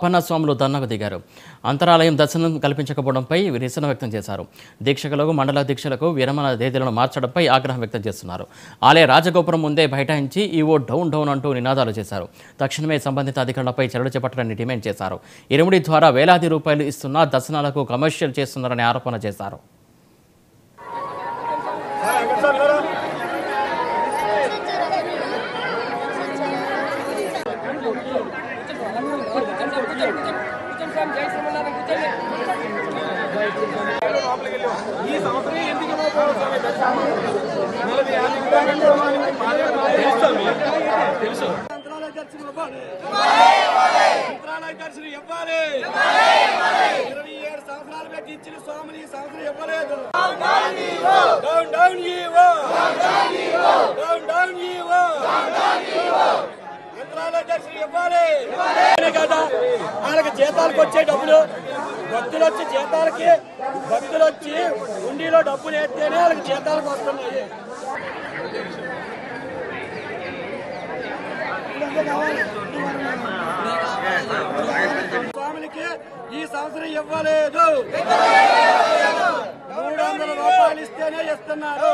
అప్పన్న స్వాములు ధర్నాకు దిగారు అంతరాలయం దర్శనం కల్పించకపోవడంపై నిరసన వ్యక్తం చేశారు దీక్షకులకు మండల దీక్షలకు విరమణ తేదీలను మార్చడంపై ఆగ్రహం వ్యక్తం చేస్తున్నారు ఆలయ రాజగోపురం ముందే బైఠాయించి ఈవో డౌన్ డౌన్ అంటూ నినాదాలు చేశారు తక్షణమే సంబంధిత అధికారులపై చర్యలు చేపట్టాలని డిమాండ్ చేశారు ఇరుముడి ద్వారా వేలాది రూపాయలు ఇస్తున్నా దర్శనాలకు కమర్షియల్ చేస్తున్నారని ఆరోపణ చేశారు ఈ సంవత్సరం ఎందుకు ఇవ్వకపోవడం స్వామి దర్శనం? నలభై యాభై తెలుసు మంత్రాలయ దర్శనం ఇవ్వాలి మంత్రాలయ దర్శనం ఇవ్వాలి ఇరవై ఏడు సంవత్సరాలు పెట్టి ఇచ్చిన స్వామిని ఈ సంవత్సరం ఇవ్వలేదు down down EO down down EO Mantralaya దర్శనం ఇవ్వాలి కదా వాళ్ళకి జీతాలకు వచ్చే డబ్బులు భక్తులు వచ్చి జీతాలకి భక్తులు వచ్చి ఉండిలో డబ్బులు వేస్తేనే వాళ్ళకి జీతాలకు వస్తున్నాయి స్వామికి ఈ సంవత్సరం ఇవ్వలేదు మూడు వందల రూపాయలు ఇస్తేనే ఇస్తున్నారు